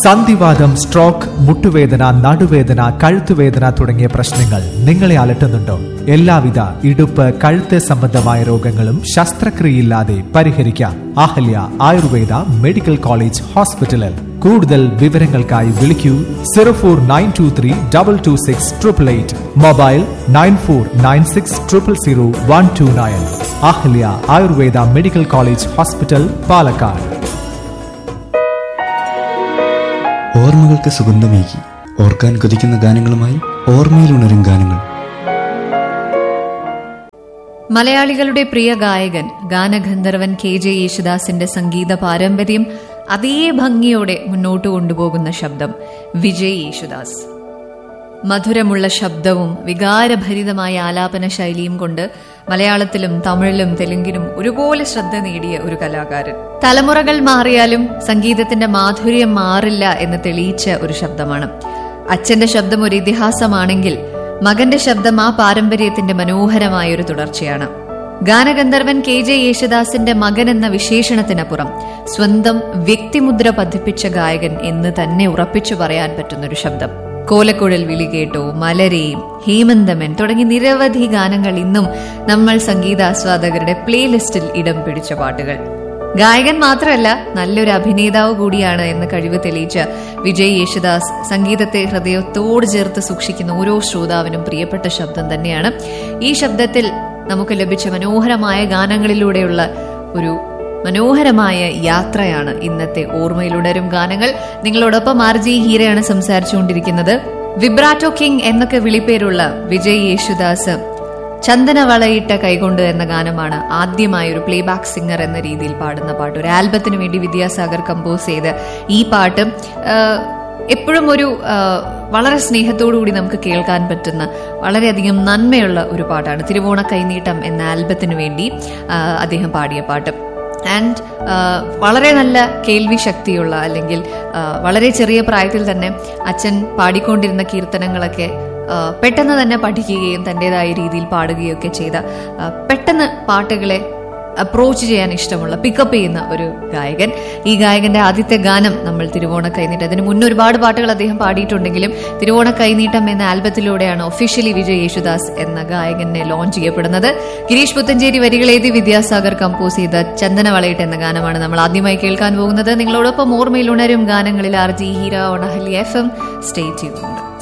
സന്ധിവാദം സ്ട്രോക്ക് മുട്ടുവേദന നടുവേദന കഴുത്തുവേദന തുടങ്ങിയ പ്രശ്നങ്ങൾ നിങ്ങളെ അലട്ടുന്നുണ്ടോ എല്ലാവിധ ഇടുപ്പ് കഴുത്ത് സംബന്ധമായ രോഗങ്ങളും ശസ്ത്രക്രിയയില്ലാതെ പരിഹരിക്കാം അഹല്യ ആയുർവേദ മെഡിക്കൽ കോളേജ് ഹോസ്പിറ്റലിൽ കൂടുതൽ വിവരങ്ങൾക്കായി വിളിക്കൂ zero four nine two three double two six triple eight mobile nine four nine six triple zero one two nine Ahalya Ayurveda medical college hospital Palakkad ഓർമ്മകൾക്ക് സുഗന്ധമേകി ഓർക്കാൻ കൊതിക്കുന്ന ഗാനങ്ങളുമായി ഓർമ്മയിലുണരും ഗാനങ്ങൾ മലയാളികളുടെ പ്രിയ ഗായകൻ ഗാനഗന്ധർവൻ കെ ജെ യേശുദാസിന്റെ സംഗീത പാരമ്പര്യം അതേ ഭംഗിയോടെ മുന്നോട്ട് കൊണ്ടുപോകുന്ന ശബ്ദം വിജയ് യേശുദാസ് മധുരമുള്ള ശബ്ദവും വികാരഭരിതമായ ആലാപന ശൈലിയും കൊണ്ട് മലയാളത്തിലും തമിഴിലും തെലുങ്കിലും ഒരുപോലെ ശ്രദ്ധ നേടിയ ഒരു കലാകാരൻ തലമുറകൾ മാറിയാലും സംഗീതത്തിന്റെ മാധുര്യം മാറില്ല എന്ന് തെളിയിച്ച ഒരു ശബ്ദമാണ് അച്ഛന്റെ ശബ്ദം ഒരു ഇതിഹാസമാണെങ്കിൽ മകന്റെ ശബ്ദം ആ പാരമ്പര്യത്തിന്റെ മനോഹരമായ ഒരു തുടർച്ചയാണ് ഗാനഗന്ധർവൻ കെ ജെ യേശുദാസിന്റെ മകൻ എന്ന വിശേഷണത്തിനപ്പുറം സ്വന്തം വ്യക്തിമുദ്ര പതിപ്പിച്ച ഗായകൻ എന്ന് തന്നെ ഉറപ്പിച്ചു പറയാൻ പറ്റുന്നൊരു ശബ്ദം കോലക്കുഴൽ വിളി കേട്ടോ മലരെയും ഹേമന്തമൻ തുടങ്ങി നിരവധി ഗാനങ്ങൾ ഇന്നും നമ്മൾ സംഗീതാസ്വാദകരുടെ പ്ലേലിസ്റ്റിൽ ഇടം പിടിച്ച പാട്ടുകൾ ഗായകൻ മാത്രമല്ല നല്ലൊരു അഭിനേതാവ് കൂടിയാണ് എന്ന കഴിവ് തെളിയിച്ച വിജയ് യേശുദാസ് സംഗീതത്തെ ഹൃദയത്തോട് ചേർത്ത് സൂക്ഷിക്കുന്ന ഓരോ ശ്രോതാവിനും പ്രിയപ്പെട്ട ശബ്ദം തന്നെയാണ് ഈ ശബ്ദത്തിൽ നമുക്ക് ലഭിച്ച മനോഹരമായ ഗാനങ്ങളിലൂടെയുള്ള ഒരു മനോഹരമായ യാത്രയാണ് ഇന്നത്തെ ഓർമ്മയിലുടരും ഗാനങ്ങൾ നിങ്ങളോടൊപ്പം ആർ ജി ഹീരയാണ് സംസാരിച്ചുകൊണ്ടിരിക്കുന്നത് വിബ്രാറ്റോ കിങ് എന്നൊക്കെ വിളിപ്പേരുള്ള വിജയ് യേശുദാസ് ചന്ദന വളയിട്ട കൈകൊണ്ട് എന്ന ഗാനമാണ് ആദ്യമായി ഒരു പ്ലേബാക്ക് സിംഗർ എന്ന രീതിയിൽ പാടുന്ന പാട്ട് ഒരു ആൽബത്തിന് വേണ്ടി വിദ്യാസാഗർ കമ്പോസ് ചെയ്ത് ഈ പാട്ട് എപ്പോഴും ഒരു വളരെ സ്നേഹത്തോടു കൂടി നമുക്ക് കേൾക്കാൻ പറ്റുന്ന വളരെയധികം നന്മയുള്ള ഒരു പാട്ടാണ് തിരുവോണ കൈനീട്ടം എന്ന ആൽബത്തിന് വേണ്ടി അദ്ദേഹം പാടിയ പാട്ട് ആൻഡ് വളരെ നല്ല കേൾവി ശക്തിയുള്ള അല്ലെങ്കിൽ വളരെ ചെറിയ പ്രായത്തിൽ തന്നെ അച്ഛൻ പാടിക്കൊണ്ടിരുന്ന കീർത്തനങ്ങളൊക്കെ പെട്ടെന്ന് തന്നെ പഠിക്കുകയും തൻ്റെതായ രീതിയിൽ പാടുകയൊക്കെ ചെയ്ത പെട്ടെന്ന് പാട്ടുകളെ അപ്രോച്ച് ചെയ്യാൻ ഇഷ്ടമുള്ള പിക്കപ്പ് ചെയ്യുന്ന ഒരു ഗായകൻ ഈ ഗായകന്റെ ആദ്യത്തെ ഗാനം നമ്മൾ തിരുവോണ കൈനീട്ടം അതിന് മുന്നേ ഒരുപാട് പാട്ടുകൾ അദ്ദേഹം പാടിയിട്ടുണ്ടെങ്കിലും തിരുവോണ കൈനീട്ടം എന്ന ആൽബത്തിലൂടെയാണ് ഒഫീഷ്യലി വിജയ് യേശുദാസ് എന്ന ഗായകനെ ലോഞ്ച് ചെയ്യപ്പെടുന്നത് ഗിരീഷ് പുത്തഞ്ചേരി വരികളെഴുതി വിദ്യാസാഗർ കമ്പോസ് ചെയ്ത ചന്ദന വളയിട്ട് എന്ന ഗാനമാണ് നമ്മൾ ആദ്യമായി കേൾക്കാൻ പോകുന്നത് നിങ്ങളോടൊപ്പം ഓർമ്മയിൽ ഉണരും ഗാനങ്ങളിൽ ആർ ജി ഹീര ഓണഹലി എഫ് എം സ്റ്റേ ചെയ്യുന്നുണ്ട്